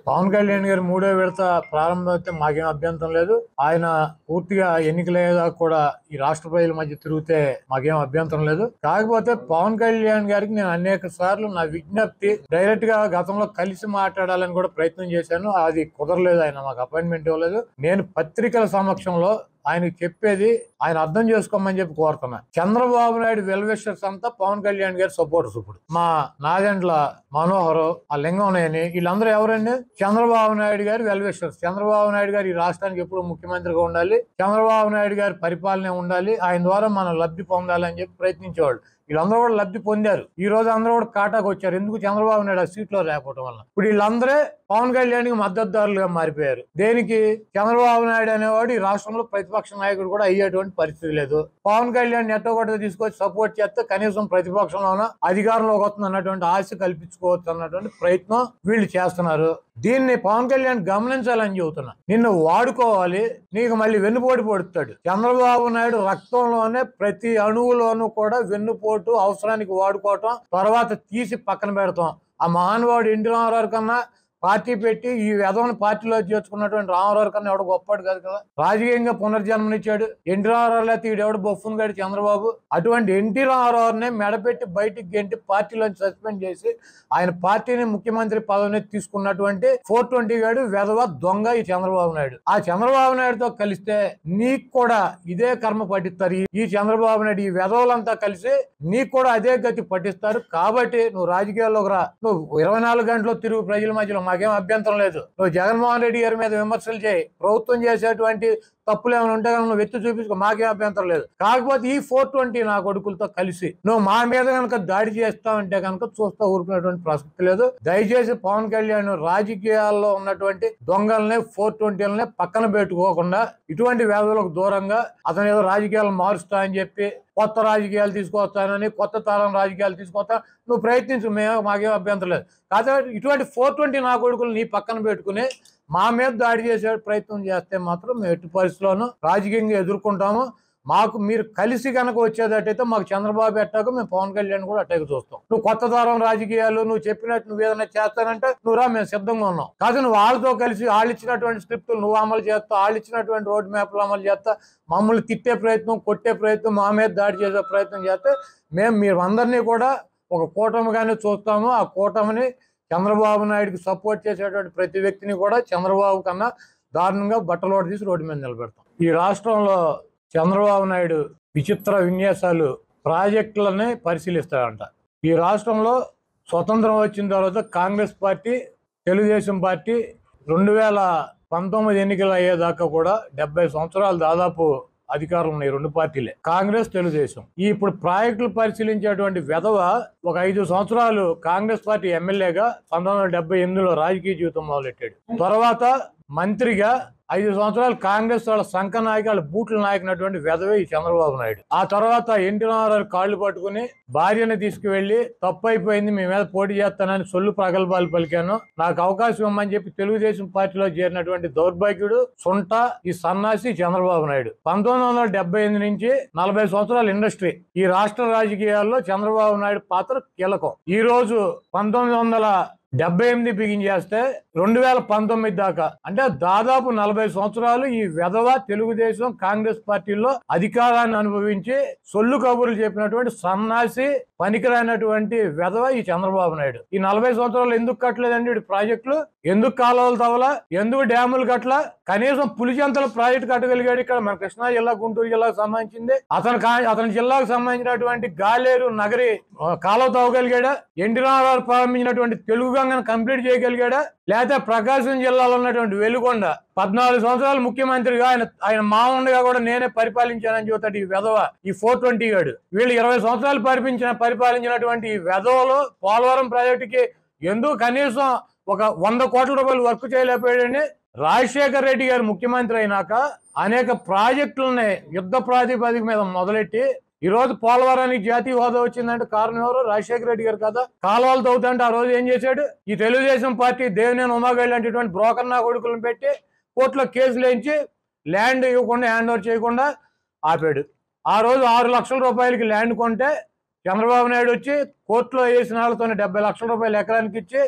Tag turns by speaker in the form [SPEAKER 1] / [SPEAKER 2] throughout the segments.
[SPEAKER 1] పవన్ కళ్యాణ్ గారి మూడో విడత ప్రారంభం అయితే మాకేం అభ్యంతరం లేదు ఆయన పూర్తిగా ఎన్నికలయ్యేదాకా కూడా ఈ రాష్ట్ర ప్రజల మధ్య తిరిగితే మాకేం అభ్యంతరం లేదు కాకపోతే పవన్ కళ్యాణ్ గారికి నేను అనేక సార్లు నా విజ్ఞప్తి డైరెక్ట్ గా గతంలో కలిసి మాట్లాడాలని కూడా ప్రయత్నం చేశాను అది కుదరలేదు ఆయన మాకు అపాయింట్మెంట్ ఇవ్వలేదు నేను పత్రికల సమక్షంలో ఆయనకి చెప్పేది ఆయన అర్థం చేసుకోమని చెప్పి కోరుతున్నా చంద్రబాబు నాయుడు వెల్విషర్స్ అంతా పవన్ కళ్యాణ్ గారి సపోర్టర్స్ ఇప్పుడు మా నాదెండ్ల మనోహర్ ఆ లింగంనేని వీళ్ళందరూ ఎవరండి చంద్రబాబు నాయుడు గారి వెల్విషర్స్ చంద్రబాబు నాయుడు గారు ఈ రాష్ట్రానికి ఎప్పుడు ముఖ్యమంత్రిగా ఉండాలి చంద్రబాబు నాయుడు గారి పరిపాలన ఉండాలి ఆయన ద్వారా మనం లబ్ధి పొందాలని చెప్పి ప్రయత్నించేవాళ్ళు వీళ్ళందరూ కూడా లబ్ధి పొందారు ఈ రోజు అందరూ కూడా కాటాకు వచ్చారు ఎందుకు చంద్రబాబు నాయుడు ఆ సీట్లో లేకపోవడం వల్ల ఇప్పుడు వీళ్ళందరే పవన్ కళ్యాణ్ కి మద్దతుదారులుగా మారిపోయారు దేనికి చంద్రబాబు నాయుడు అనేవాడు ఈ రాష్ట్రంలో ప్రతిపక్ష నాయకుడు కూడా అయ్యేటువంటి పరిస్థితి లేదు పవన్ కళ్యాణ్ ఎట్టో కొట్ట తీసుకొచ్చి సపోర్ట్ చేస్తే కనీసం ప్రతిపక్షంలోన అధికారంలోకి వస్తుంది అన్నటువంటి ఆశ కల్పించుకోవచ్చు అన్నటువంటి ప్రయత్నం వీళ్ళు చేస్తున్నారు దీన్ని పవన్ కళ్యాణ్ గమనించాలని చెబుతున్నా నిన్ను వాడుకోవాలి నీకు మళ్ళీ వెన్నుపోటు పొడుతాడు చంద్రబాబు నాయుడు రక్తంలోనే ప్రతి అణువులోనూ కూడా వెన్నుపోటు అవసరానికి వాడుకోవటం తర్వాత తీసి పక్కన పెడతాం ఆ మహానుభావుడు ఎన్టీ రామారావు కన్నా పార్టీ పెట్టి ఈ వ్యధవని పార్టీలో చేర్చుకున్నటువంటి రామారావు కన్నా ఎవడు గొప్పవాడు కాదు కదా రాజకీయంగా పునర్జన్మనిచ్చాడు ఎన్టీ రామారావు లేకపోతే ఈడెవడు బొఫ్ఫున్ గడి చంద్రబాబు అటువంటి ఎన్టీ రామారావుని మెడపెట్టి బయటికి గెంటి పార్టీలోంచి సస్పెండ్ చేసి ఆయన పార్టీని ముఖ్యమంత్రి పదవిని తీసుకున్నటువంటి ఫోర్ ట్వంటీ గాడు వెధవ దొంగ ఈ చంద్రబాబు నాయుడు ఆ చంద్రబాబు నాయుడుతో కలిస్తే నీకు కూడా ఇదే కర్మ పట్టిస్తారు ఈ- ఈ చంద్రబాబు నాయుడు ఈ వెధవలంతా కలిసి నీకు కూడా అదే గతి పట్టిస్తారు కాబట్టి నువ్వు రాజకీయాల్లోకి రా నువ్వు ఇరవై నాలుగు గంటలు తిరుగు ప్రజల మధ్యలో మాకేం అభ్యంతరం లేదు నువ్వు జగన్మోహన్ రెడ్డి గారి మీద విమర్శలు చేయి ప్రభుత్వం చేసేటువంటి తప్పులు ఏమైనా ఉంటే కనుక నువ్వు ఎత్తి చూపించుకో మాకేం అభ్యంతరం లేదు కాకపోతే ఈ ఫోర్ ట్వంటీ నా కొడుకులతో కలిసి నువ్వు మా మీద కనుక దాడి చేస్తావంటే కనుక చూస్తా ఊరుకునేటువంటి ప్రసక్తి లేదు దయచేసి పవన్ కళ్యాణ్ రాజకీయాల్లో ఉన్నటువంటి దొంగల్ని ఫోర్ ట్వంటీలని పక్కన పెట్టుకోకుండా ఇటువంటి వ్యాధులకు దూరంగా అతను ఏదో రాజకీయాలు మారుస్తా అని చెప్పి కొత్త రాజకీయాలు తీసుకొస్తానని కొత్త తరం రాజకీయాలు తీసుకొస్తా నువ్వు ప్రయత్నించు మేము మాకేం అభ్యంతరం లేదు కాకపోతే ఇటువంటి ఫోర్ ట్వంటీ నా కొడుకులు నీ పక్కన పెట్టుకుని మా మీద దాడి చేసే ప్రయత్నం చేస్తే మాత్రం మేము ఎట్టి పరిస్థితుల్లోనూ రాజకీయంగా ఎదుర్కొంటాము మాకు మీరు కలిసి కనుక వచ్చేటట్టయితే మాకు చంద్రబాబు ఎట్టాక మేము పవన్ కళ్యాణ్ కూడా అట్టాక చూస్తాం నువ్వు కొత్త తరం రాజకీయాలు నువ్వు చెప్పినట్టు నువ్వు ఏదైనా చేస్తానంటే నువ్వు రా మేము సిద్ధంగా ఉన్నాం కాదు నువ్వు వాళ్ళతో కలిసి వాళ్ళు ఇచ్చినటువంటి స్క్రిప్టులు నువ్వు అమలు చేస్తావు వాళ్ళు ఇచ్చినటువంటి రోడ్ మ్యాప్లు అమలు చేస్తా మమ్మల్ని తిట్టే ప్రయత్నం కొట్టే ప్రయత్నం మా మీద దాడి చేసే ప్రయత్నం చేస్తే మేము మీరు అందరినీ కూడా ఒక కూటమిగానే చూస్తాము ఆ కూటమిని చంద్రబాబు నాయుడుకి సపోర్ట్ చేసేటువంటి ప్రతి వ్యక్తిని కూడా చంద్రబాబు కన్నా దారుణంగా బట్టలోడ తీసి రోడ్డు మీద నిలబెడతాం ఈ రాష్ట్రంలో చంద్రబాబు నాయుడు విచిత్ర విన్యాసాలు ప్రాజెక్టులని పరిశీలిస్తాడంట ఈ రాష్ట్రంలో స్వతంత్రం వచ్చిన తర్వాత కాంగ్రెస్ పార్టీ తెలుగుదేశం పార్టీ రెండు వేల పంతొమ్మిది ఎన్నికలు అయ్యేదాకా కూడా డెబ్బై సంవత్సరాలు దాదాపు అధికారులు ఉన్నాయి రెండు పార్టీలే కాంగ్రెస్ తెలుగుదేశం ఈ ఇప్పుడు ప్రాజెక్టులు పరిశీలించేటువంటి వెధవ ఒక ఐదు సంవత్సరాలు కాంగ్రెస్ పార్టీ ఎమ్మెల్యేగా పంతొమ్మిది వందల డెబ్బై ఎనిమిదిలో రాజకీయ జీవితం మొదలెట్టాడు తర్వాత మంత్రిగా ఐదు సంవత్సరాలు కాంగ్రెస్ వాళ్ళ సంఘ నాయకులు బూట్ల నాయకునటువంటి వెధవే ఈ చంద్రబాబు నాయుడు ఆ తర్వాత ఎన్టీ రామారావు కాళ్ళు పట్టుకుని భార్యని తీసుకువెళ్లి తప్పు అయిపోయింది మీ మీద పోటీ చేస్తానని సొల్లు ప్రగల్భాలు పలికాను నాకు అవకాశం ఇవ్వమని చెప్పి తెలుగుదేశం పార్టీలో చేరినటువంటి దౌర్భాగ్యుడు సొంట ఈ సన్నాసి చంద్రబాబు నాయుడు పంతొమ్మిది వందల డెబ్బై ఎనిమిది నుంచి నలభై సంవత్సరాల ఇండస్ట్రీ ఈ రాష్ట్ర రాజకీయాల్లో చంద్రబాబు నాయుడు పాత్ర కీలకం ఈ రోజు పంతొమ్మిది వందల డెబ్బై ఎనిమిది బిగించేస్తే రెండు వేల పంతొమ్మిది దాకా అంటే దాదాపు నలభై సంవత్సరాలు ఈ వెధవ తెలుగుదేశం కాంగ్రెస్ పార్టీల్లో అధికారాన్ని అనుభవించి సొల్లు కబుర్లు చెప్పినటువంటి సన్నాసి పనికిరానటువంటి వెధవ ఈ చంద్రబాబు నాయుడు ఈ నలభై సంవత్సరాలు ఎందుకు కట్టలేదండి వీడి ప్రాజెక్టులు ఎందుకు కాలువలు తవ్వలా ఎందుకు డ్యాములు కట్టలా కనీసం పులిచెంతల ప్రాజెక్టు కట్టగలిగాడు ఇక్కడ మన కృష్ణా జిల్లా గుంటూరు జిల్లాకు సంబంధించింది అతను కా- అతని జిల్లాకు సంబంధించినటువంటి గాలేరు నగరి ఆ, కాలువ తవ్వగలిగాడా ఎన్టీ రామారావు ప్రారంభించినటువంటి తెలుగు గంగను కంప్లీట్ చేయగలిగాడా లేకపోతే ప్రకాశం జిల్లాలో ఉన్నటువంటి వెలుగొండ పద్నాలుగు సంవత్సరాలు ముఖ్యమంత్రిగా ఆయన ఆయన మామూలుగా కూడా నేనే పరిపాలించానని చెబుతాడు ఈ వెధవ ఈ ఫోర్ ట్వంటీ గాడు వీళ్ళు ఇరవై సంవత్సరాలు పరిపించిన పరిపాలించినటువంటి ఈ వెధవలో పోలవరం ప్రాజెక్టుకి ఎందుకు కనీసం ఒక వంద కోట్ల రూపాయలు వర్క్ చేయలేకపోయాడని రాజశేఖర్ రెడ్డి గారు ముఖ్యమంత్రి అయినాక అనేక ప్రాజెక్టులని యుద్ధ ప్రాతిపదిక మీద మొదలెట్టి ఈ రోజు పోలవరానికి జాతీయ హోదా వచ్చిందంటే కారణం ఎవరు రాజశేఖర రెడ్డి గారు కదా కాలువలు తవ్వుతుంటే ఆ రోజు ఏం చేశాడు ఈ తెలుగుదేశం పార్టీ దేవినేని ఉమాగాళ్ళు లాంటిటువంటి బ్రోకర్ నా కొడుకులను పెట్టి కోర్టులో కేసులు వేయించి ల్యాండ్ ఇవ్వకుండా హ్యాండ్ ఓవర్ చేయకుండా ఆపాడు ఆ రోజు ఆరు లక్షల రూపాయలకి ల్యాండ్ కొంటే చంద్రబాబు నాయుడు వచ్చి కోర్టులో వేసిన వాళ్ళతో డెబ్బై లక్షల రూపాయలు ఎకరానికి ఇచ్చి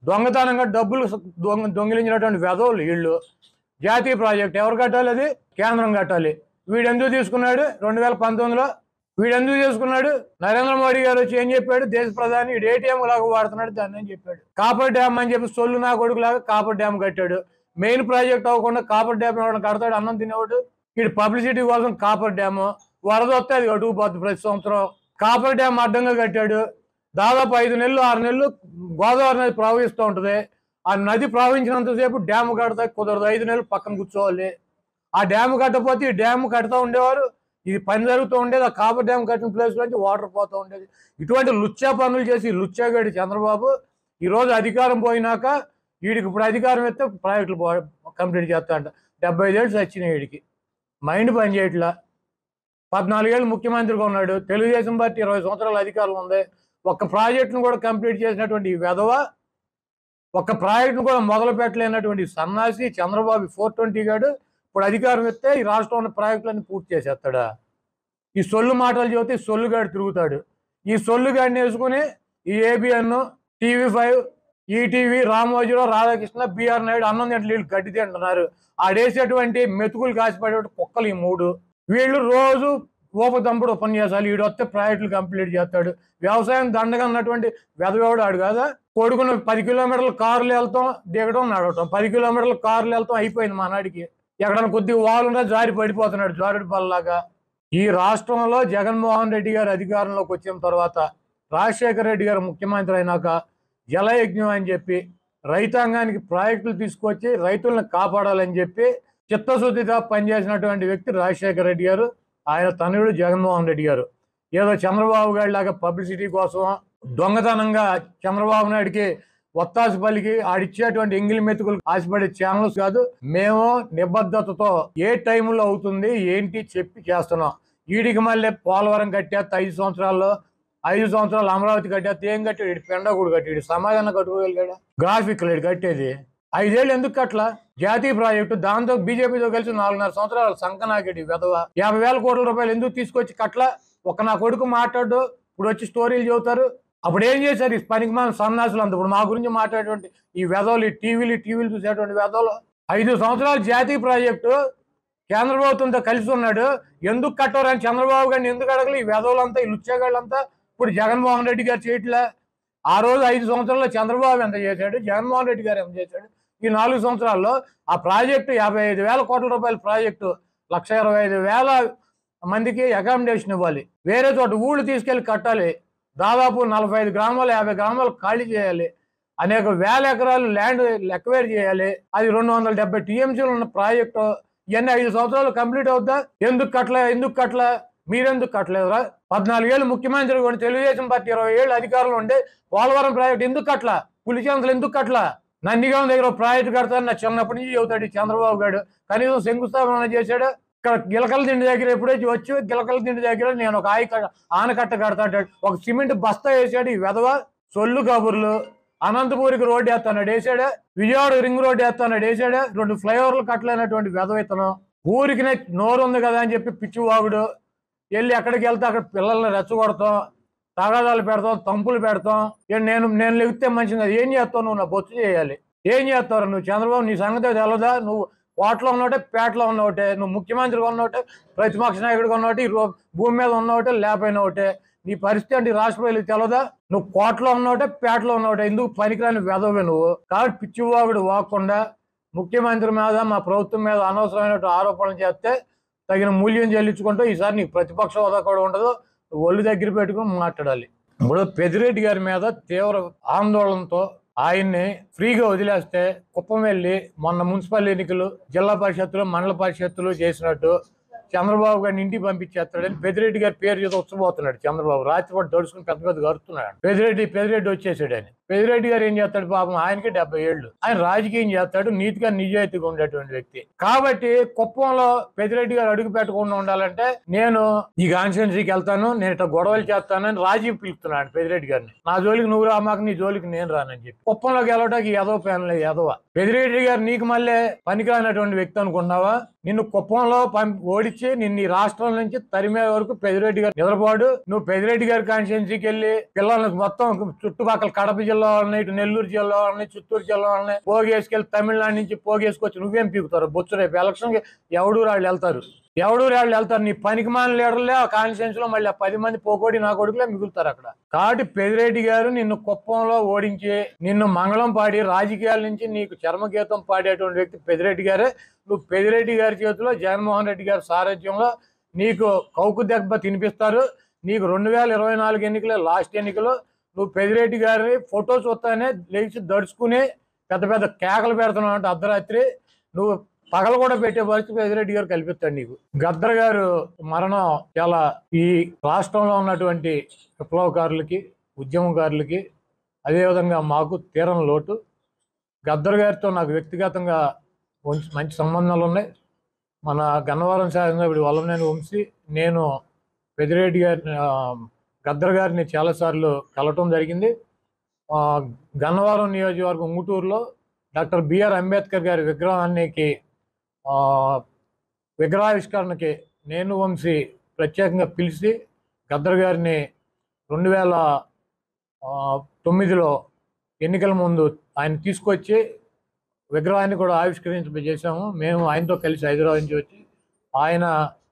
[SPEAKER 1] దొంగతనంగా డబ్బులు దొంగ దొంగిలించినటువంటి వెధవులు వీళ్ళు జాతీయ ప్రాజెక్ట్ ఎవరు కట్టాలి అది కేంద్రం కట్టాలి వీడు ఎందుకు తీసుకున్నాడు రెండు వేల పంతొమ్మిదిలో వీడు ఎందుకు తీసుకున్నాడు నరేంద్ర మోడీ గారు వచ్చి ఏం చెప్పాడు దేశ ప్రధాని వీడు ఏటీఎం లాగా వాడుతున్నాడు దాన్ని అని చెప్పాడు కాపర్ డ్యామ్ అని చెప్పి సొల్లు నా కొడుకు లాగా కాపర్ డ్యామ్ కట్టాడు మెయిన్ ప్రాజెక్ట్ అవ్వకుండా కాపర్ డ్యామ్ ఎవరైనా కడతాడు అన్నం తినేవాడు వీడు పబ్లిసిటీ కోసం కాపర్ డ్యామ్ వరద వస్తే అది కట్టుకుపోద్ది ప్రతి సంవత్సరం కాపర్ డ్యామ్ అడ్డంగా కట్టాడు దాదాపు ఐదు నెలలు ఆరు నెలలు గోదావరి నది ప్రవహిస్తూ ఉంటుంది ఆ నది ప్రవహించినంతసేపు డ్యామ్ కడతా కుదరదు ఐదు నెలలు పక్కన కూర్చోవాలి ఆ డ్యామ్ కట్టకపోతే ఈ డ్యామ్ కడతా ఉండేవారు ఇది పని జరుగుతూ ఉండేది ఆ కాపర్ డ్యామ్ కట్టిన ప్లేస్ నుంచి వాటర్ పోతూ ఉండేది ఇటువంటి లుచ్చా పనులు చేసి లుచ్చాగాడి చంద్రబాబు ఈ రోజు అధికారం పోయినాక వీడికి ఇప్పుడు అధికారం ఇస్తే ప్రాజెక్టులు కంప్లీట్ చేస్తా అంట డెబ్బై ఐదేళ్ళు వచ్చినాయి వీడికి మైండ్ పని చేయట్లా పద్నాలుగేళ్ళు ముఖ్యమంత్రిగా ఉన్నాడు తెలుగుదేశం పార్టీ ఇరవై సంవత్సరాల అధికారం ఉంది ఒక్క ప్రాజెక్టును కూడా కంప్లీట్ చేసినటువంటి ఈ వెధవ ఒక్క ప్రాజెక్టును కూడా మొదలు పెట్టలేనటువంటి ఈ సన్నాసి చంద్రబాబు ఫోర్ ట్వంటీ గాడు ఇప్పుడు అధికారం ఇస్తే ఈ రాష్ట్రంలో ఉన్న ప్రాజెక్టులన్నీ పూర్తి చేసేస్తాడా ఈ సొల్లు మాటలు చెబితే ఈ సొల్లుగాడు తిరుగుతాడు ఈ సొల్లుగాడిని వేసుకుని ఈ ABN TV five ETV Ramoji Rao Radhakrishna BR Naidu అన్నం తింటే వీళ్ళు గడ్డి తింటున్నారు ఆడేసేటువంటి మెతుకులు కాసిపడే కుక్కలు ఈ మూడు వీళ్ళు రోజు ఊపదంపుడు ఉపన్యాసాలు వీడు వస్తే ప్రాజెక్టులు కంప్లీట్ చేస్తాడు వ్యవసాయం దండగా ఉన్నటువంటి వెదవేవాడు ఆడు కదా కొడుకును పది కిలోమీటర్లు కార్లు వెళ్తాం దిగడం నడవటం పది కిలోమీటర్లు కార్లు వెళ్తాం అయిపోయింది మా నాడికి ఎక్కడైనా కొద్దిగా వాలున్నా జారి పడిపోతున్నాడు జారుడు పల్లలాగా ఈ రాష్ట్రంలో జగన్మోహన్ రెడ్డి గారు అధికారంలోకి వచ్చిన తర్వాత రాజశేఖర రెడ్డి గారు ముఖ్యమంత్రి అయినాక జలయజ్ఞం అని చెప్పి రైతాంగానికి ప్రాజెక్టులు తీసుకొచ్చి రైతులను కాపాడాలని చెప్పి చిత్తశుద్ధిగా పనిచేసినటువంటి వ్యక్తి రాజశేఖర రెడ్డి గారు ఆయన తనయుడు జగన్మోహన్ రెడ్డి గారు ఏదో చంద్రబాబు గారి లాగా పబ్లిసిటీ కోసం దొంగతనంగా చంద్రబాబు నాయుడికి ఒత్తాసు పలికి ఆడిచ్చేటువంటి ఎంగిలి మెతుకులు ఆశపడే ఛానల్స్ కాదు మేము నిబద్ధతతో ఏ టైంలో అవుతుంది ఏంటి చెప్పి చేస్తున్నాం వీడికి మళ్ళీ పోలవరం కట్టేస్తే ఐదు సంవత్సరాల్లో ఐదు సంవత్సరాలు అమరావతి కట్టేస్తే ఏం కట్టాడు వీడు పెండకూడు కట్టాడు సమాధానం కట్టుకోగలిగాడు గ్రాఫిక్ లేడు కట్టేది ఐదేళ్ళు ఎందుకు కట్లా జాతీయ ప్రాజెక్టు దాంతో బీజేపీతో కలిసి నాలుగున్నర సంవత్సరాలు సంకనాకెడి వెధవ యాభై వేల కోట్ల రూపాయలు ఎందుకు తీసుకొచ్చి కట్లా ఒక నా కొడుకు మాట్లాడు ఇప్పుడు వచ్చి స్టోరీలు చెబుతారు అప్పుడు ఏం చేశారు ఈ పనికి మన సన్నాసులు అంత ఇప్పుడు మా గురించి మాట్లాడేటువంటి ఈ వెధవలు ఈ టీవీలు టీవీలు చూసేటువంటి వెధవలు ఐదు సంవత్సరాలు జాతీయ ప్రాజెక్టు కేంద్ర ప్రభుత్వంతో కలిసి ఉన్నాడు ఎందుకు కట్టరని చంద్రబాబు గారిని ఎందుకు అడగలి ఈ వెధవులంతా ఈ లుచ్చేగాళ్ళంతా ఇప్పుడు జగన్మోహన్ రెడ్డి గారు చేయట్లే ఆ రోజు ఐదు సంవత్సరాల్లో చంద్రబాబు ఎంత చేశాడు జగన్మోహన్ రెడ్డి గారు ఎంత చేశాడు ఈ నాలుగు సంవత్సరాల్లో ఆ ప్రాజెక్టు యాభై ఐదు వేల కోట్ల రూపాయల ప్రాజెక్టు లక్ష ఇరవై ఐదు వేల మందికి అకామిడేషన్ ఇవ్వాలి వేరే చోట ఊళ్ళు తీసుకెళ్లి కట్టాలి దాదాపు నలభై ఐదు గ్రామాలు యాభై గ్రామాలు ఖాళీ చేయాలి అనేక వేల ఎకరాలు ల్యాండ్ ఎక్వైర్ చేయాలి అది రెండు వందల డెబ్బై టీఎంసీలు ఉన్న ప్రాజెక్టు ఇవన్నీ ఐదు సంవత్సరాలు కంప్లీట్ అవుద్దా ఎందుకు కట్టలే ఎందుకు కట్టలే మీరెందుకు కట్టలేదురా పద్నాలుగేళ్ళు ముఖ్యమంత్రి కూడా తెలుగుదేశం పార్టీ ఇరవై ఏళ్ళు అధికారంలో ఉండే పోలవరం ప్రాజెక్ట్ ఎందుకు కట్టలా పులిచేంతలు ఎందుకు కట్టలా నందిగాం దగ్గర ఒక ప్రాజెక్ట్ కడతాను నా చిన్నప్పటి నుంచి చెబుతాడు ఈ చంద్రబాబు గారు కనీసం శంకుస్థాపన చేశాడు ఇక్కడ గిలకల దిండి దగ్గర ఎప్పుడో వచ్చి గిలకల దిండి దగ్గర నేను ఒక ఆయ క- ఆనకట్ట కడతా అంటాడు ఒక సిమెంట్ బస్తా వేసాడు ఈ వెధవ సొల్లు కబుర్లు అనంతపూరికి రోడ్డు వేస్తాడు వేసాడు విజయవాడ రింగ్ రోడ్డు వేస్తాడు వేసాడు రెండు ఫ్లైఓవర్లు కట్టలేనటువంటి వెధవ ఇతను ఊరికి నోరు ఉంది కదా అని చెప్పి పిచ్చివాగుడు వెళ్ళి ఎక్కడికి వెళ్తే అక్కడ పిల్లల్ని రెచ్చగొడతాం తగాదాలు పెడతాం తంపులు పెడతాం ఇక నేను నేను లెగితే మంచిది కాదు. ఏం చేస్తావు నువ్వు నా బొత్తు చేయాలి ఏం చేస్తావు నువ్వు చంద్రబాబు నీ సంగతి తెలదా నువ్వు కోటలో ఉన్నోటే పేటలో ఉన్నోటే నువ్వు ముఖ్యమంత్రిగా ఉన్నోటే ప్రతిపక్ష నాయకుడిగా ఉన్నోటే ఈ రో- భూమి మీద ఉన్నోటే లేకపోయిన ఒకటే నీ పరిస్థితి అంటే ఈ రాష్ట్ర ప్రజలకు తెలదా నువ్వు కోటలో ఉన్నోటే పేటలో ఉన్నోటే ఎందుకు పనికిరాని వెదవే నువ్వు కాబట్టి పిచ్చివాగుడు వాకుండా ముఖ్యమంత్రి మీద మా ప్రభుత్వం మీద అనవసరమైన ఆరోపణలు చేస్తే తగిన మూల్యం చెల్లించుకుంటూ ఈసారి నీకు ప్రతిపక్ష హోదా కూడా ఉండదు ఒళ్ళు దగ్గర పెట్టుకుని మాట్లాడాలి ఇప్పుడు పెదిరెడ్డి గారి మీద తీవ్ర ఆందోళనతో ఆయన్ని ఫ్రీగా వదిలేస్తే కుప్పం వెళ్ళి మొన్న మున్సిపల్ ఎన్నికలు జిల్లా పరిషత్తులు మండల పరిషత్తులు చేసినట్టు చంద్రబాబు గారిని ఇంటికి పంపించేస్తాడని పెదిరెడ్డి గారి పేరు చేత వచ్చబోతున్నాడు చంద్రబాబు రాత్రిపాటు దడుచుకుని పెద్ద పెద్ద గరుతున్నాడు పెదిరెడ్డి పెదిరెడ్డి వచ్చేసాడు ఆయన పెదిరెడ్డి గారు ఏం చేస్తాడు పాపం ఆయనకి డెబ్బై ఏళ్ళు ఆయన రాజకీయం చేస్తాడు నీతిగా నిజాయితీగా ఉండేటువంటి వ్యక్తి కాబట్టి కుప్పంలో పెదిరెడ్డి గారు అడుగు పెట్టకుండా ఉండాలంటే నేను ఈ కాన్స్టిట్యున్సీకి వెళ్తాను నేను ఇట్లా గొడవలు చేస్తానని రాజీ పిలుస్తున్నాడు పెదిరెడ్డి గారిని నా జోలికి నువ్వు రా మాకు నీ జోలికి నేను రానని చెప్పి కుప్పంలో గెలవడానికి ఎదవ ప్యాన్ లేదు ఎదవ పెదిరెడ్డి గారు నీకు మళ్ళీ పనికిరానటువంటి వ్యక్తి అనుకున్నావా నిన్ను కుప్పంలో పంపి ఓడించి నిన్ను ఈ రాష్ట్రం నుంచి తరిమే వరకు పెదిరెడ్డి గారు నిద్రపోడు నువ్వు పెదిరెడ్డి గారి కాన్స్టిట్యున్సీకి వెళ్ళి పిల్లలకు మొత్తం చుట్టుపక్కల కడప జిల్లా వాళ్ళని ఇటు నెల్లూరు జిల్లా వాళ్ళని చిత్తూరు జిల్లా వాళ్ళని పోగేసుకెళ్ళి తమిళనాడు నుంచి పోగేసుకొచ్చి నువ్వేం పీకుతారు బొచ్చు రేపు ఎలక్షన్ ఎవడు వాళ్ళు వెళ్తారు ఎవడు వాళ్ళు వెళ్తారు నీ పనికి మాన లీడర్లే ఆ కాన్స్టిట్యూన్స్ లో మళ్ళీ ఆ పది మంది పోకోడి నా కొడుకులే మిగులుతారు అక్కడ కాబట్టి పెదిరెడ్డి గారు నిన్ను కుప్పంలో ఓడించి నిన్ను మంగళం పాడి రాజకీయాల నుంచి నీకు చర్మగీతం పాడేటువంటి వ్యక్తి పెదిరెడ్డి గారే నువ్వు పెదిరెడ్డి గారి చేతిలో జగన్మోహన్ రెడ్డి గారి సారథ్యంలో నీకు కౌకు దెబ్బ తినిపిస్తారు నీకు రెండు వేల ఇరవై నాలుగు ఎన్నికలే లాస్ట్ ఎన్నికలు నువ్వు పెదిరెడ్డి గారి ఫోటో చూస్తానే లేచి దడుచుకుని పెద్ద పెద్ద కేకలు పెడుతున్నావు అంటే అర్ధరాత్రి నువ్వు పగలు కూడా పెట్టే పరిస్థితి పెదిరెడ్డి గారు కల్పిస్తాడు నీకు గద్దర్ గారు మరణం చాలా ఈ రాష్ట్రంలో ఉన్నటువంటి విప్లవకారులకి ఉద్యమకారులకి అదేవిధంగా మాకు తీరని లోటు గద్దర్ గారితో నాకు వ్యక్తిగతంగా మంచి మంచి సంబంధాలు ఉన్నాయి మన గన్నవరం శాసనసభ్యుడు వల్లనేని వంశీ నేను పెదిరెడ్డి గారి ఆ, గద్దర్ గారిని చాలాసార్లు కలవటం జరిగింది ఆ, గన్నవరం నియోజకవర్గం ఉంగుటూరులో డాక్టర్ బిఆర్ అంబేద్కర్ గారి విగ్రహానికి ఆ, విగ్రహావిష్కరణకి నేను వంశీ ప్రత్యేకంగా పిలిచి గద్దర్ గారిని రెండు వేల ఆ, తొమ్మిదిలో ఎన్నికల ముందు ఆయన తీసుకొచ్చి విగ్రహాన్ని కూడా ఆవిష్కరించ చేశాము మేము ఆయనతో కలిసి హైదరాబాద్ నుంచి వచ్చి ఆయన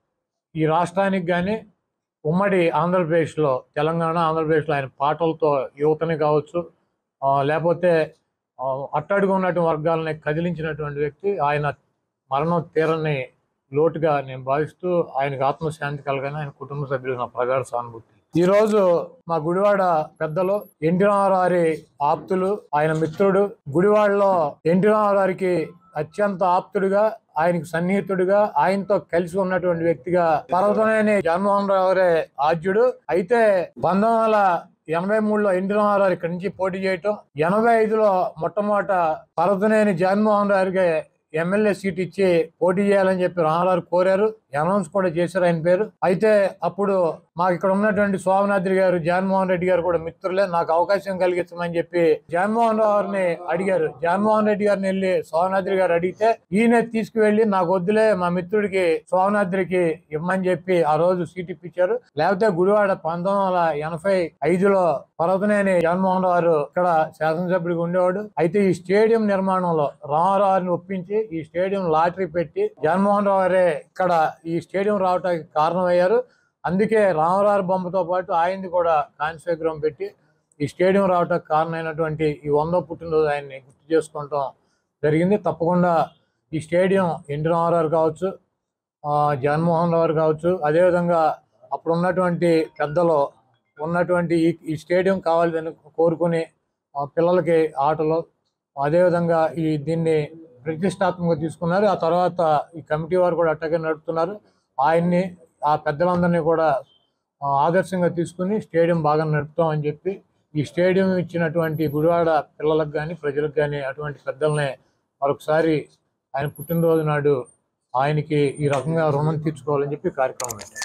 [SPEAKER 1] ఈ రాష్ట్రానికి కానీ ఉమ్మడి ఆంధ్రప్రదేశ్లో తెలంగాణ ఆంధ్రప్రదేశ్లో ఆయన పాటలతో యువతని కావచ్చు ఆ, లేకపోతే ఆ, అట్టడుగు ఉన్నటువంటి వర్గాలని కదిలించినటువంటి వ్యక్తి ఆయన మరణం తీరని లోటుగా నేను భావిస్తూ ఆయనకు ఆత్మశాంతి కలగానే ఆయన కుటుంబ సభ్యులు నా ప్రగాఢ సానుభూతి ఈ రోజు మా గుడివాడ పెద్దలు ఎన్టీ రామారావు ఆప్తులు ఆయన మిత్రుడు గుడివాడలో ఎన్టీ రామారావుకి అత్యంత ఆప్తుడిగా ఆయనకు సన్నిహితుడిగా ఆయనతో కలిసి ఉన్నటువంటి వ్యక్తిగా పర్వతనేని జగన్మోహన్ రావురే ఆద్యుడు అయితే పంతొమ్మిది వందల ఎనభై మూడులో ఎన్టీ రామారావు ఇక్కడి నుంచి పోటీ చేయటం ఎనభై ఐదులో మొట్టమొదట పర్వతనేని జగన్మోహన్ రావుకి ఎమ్మెల్యే సీట్ ఇచ్చి పోటీ చేయాలని చెప్పి రామారావు కోరారు అనౌన్స్ కూడా చేశారు ఆయన పేరు అయితే అప్పుడు మాకు ఇక్కడ ఉన్నటువంటి సోమనాద్రి గారు జగన్మోహన్ రెడ్డి గారు కూడా మిత్రులే నాకు అవకాశం కలిగించమని చెప్పి జగన్మోహన్ రావుని అడిగారు జగన్మోహన్ రెడ్డి గారిని వెళ్ళి సోమనాద్రి గారు అడిగితే ఈయన తీసుకువెళ్ళి నాకు వద్దులే మా మిత్రుడికి సోమనాద్రికి ఇమ్మని చెప్పి ఆ రోజు సీట్ ఇప్పించారు లేకపోతే గుడివాడ పంతొమ్మిది వందల ఎనభై ఐదులో పర్వతనేని జగన్మోహన్ రావు ఇక్కడ శాసనసభ్యుడిగా ఉండేవాడు అయితే ఈ స్టేడియం నిర్మాణంలో రామారావుని ఒప్పించి ఈ స్టేడియం లాటరీ పెట్టి జగన్మోహన్ రావు గారే ఇక్కడ ఈ స్టేడియం రావడానికి కారణమయ్యారు అందుకే రామరావు బొమ్మతో పాటు ఆయనది కూడా కాంస్య విగ్రహం పెట్టి ఈ స్టేడియం రావడానికి కారణమైనటువంటి ఈ వందో పుట్టినరోజు ఆయన్ని గుర్తు చేసుకుంటాం జరిగింది తప్పకుండా ఈ స్టేడియం ఎన్టీ రామారావు కావచ్చు ఆ, జగన్మోహన్ రావు కావచ్చు అదేవిధంగా అప్పుడు ఉన్నటువంటి పెద్దలు ఉన్నటువంటి ఈ ఈ స్టేడియం కావాలని కోరుకుని ఆ, పిల్లలకి ఆటలు అదేవిధంగా ఈ దీన్ని ప్రతిష్టాత్మకంగా తీసుకున్నారు ఆ తర్వాత ఈ కమిటీ వారు కూడా అట్టగే నడుపుతున్నారు ఆయన్ని ఆ పెద్దలందరినీ కూడా ఆ, ఆదర్శంగా తీసుకుని స్టేడియం బాగా నడుపుతామని చెప్పి ఈ స్టేడియం ఇచ్చినటువంటి గుడివాడ పిల్లలకు కానీ ప్రజలకు కానీ అటువంటి పెద్దల్ని మరొకసారి ఆయన పుట్టినరోజు నాడు ఆయనకి ఈ రకంగా రుణం తీర్చుకోవాలని చెప్పి కార్యక్రమం పెట్టారు